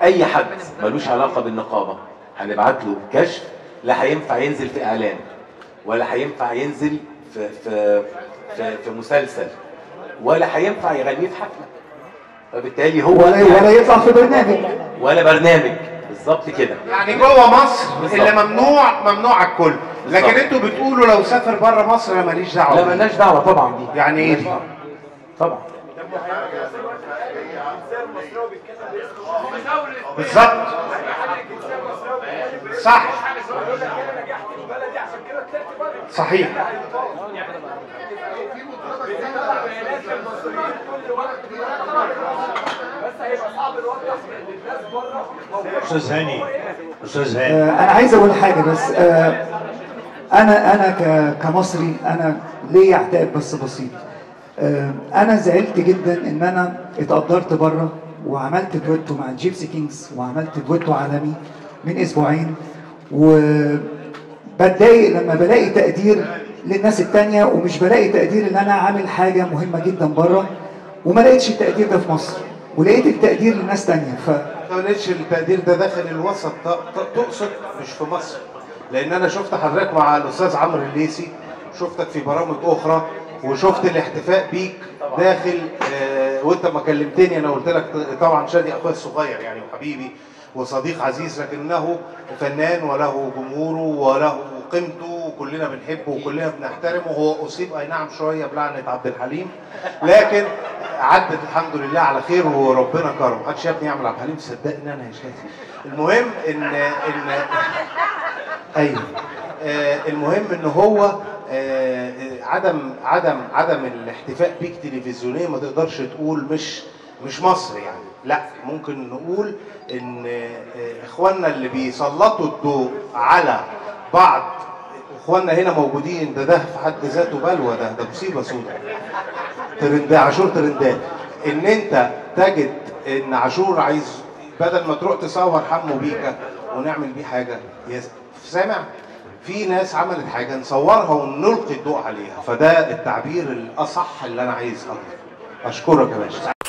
اي حد ملوش علاقه بالنقابه هنبعت له كشف لا هينفع ينزل في اعلان ولا هينفع ينزل في في في, في مسلسل ولا هينفع يغنيه في حفله فبالتالي هو ولا ولا يطلع في برنامج ولا برنامج بالظبط كده يعني جوه مصر بالظبط. اللي ممنوع ممنوع على الكل لكن بالظبط. انتوا بتقولوا لو سافر بره مصر انا ماليش دعوه لا بيه. ملناش دعوه طبعا دي يعني ايه ملناش دي؟ دعوة. طبعا بالظبط صح صحيح استاذ هاني استاذ هاني آه، انا عايز اقول حاجه بس آه، انا انا ك- كمصري انا ليا عتاب بس بسيط آه، انا زعلت جدا ان انا اتقدرت بره وعملت دويتو مع الجيبسي كينجز وعملت دويتو عالمي من اسبوعين وبتضايق لما بلاقي تقدير للناس التانية ومش بلاقي تقدير ان انا عامل حاجة مهمة جدا بره وما لقيتش التقدير ده في مصر ولقيت التقدير لناس تانية ف ما لقيتش التقدير ده داخل الوسط ت- ت- تقصد مش في مصر لان انا شفت حضرتك مع الاستاذ عمرو الليسي شفتك في برامج اخرى وشفت الاحتفاء بيك داخل آه وانت ما كلمتني انا قلت لك طبعا شادي اخويا الصغير يعني وحبيبي وصديق عزيز لكنه فنان وله جمهوره وله قيمته وكلنا بنحبه وكلنا بنحترمه هو اصيب اي نعم شويه بلعنه عبد الحليم لكن عدت الحمد لله على خير وربنا كرم محدش يا ابني يعمل عبد الحليم صدقني انا يا شادي المهم ان ان ايوه آه المهم ان هو آه آه، عدم عدم عدم الاحتفاء بيك تلفزيونيا ما تقدرش تقول مش مش مصر يعني لا ممكن نقول ان آه، اخواننا اللي بيسلطوا الضوء على بعض اخواننا هنا موجودين ده ده في حد ذاته بلوى ده ده مصيبه سوداء ترندات عاشور ترندات ان انت تجد ان عاشور عايز بدل ما تروح تصور حمو بيكا ونعمل بيه حاجه يا سامع في ناس عملت حاجه نصورها ونلقي الضوء عليها فده التعبير الاصح اللي انا عايز اقوله اشكرك يا باشا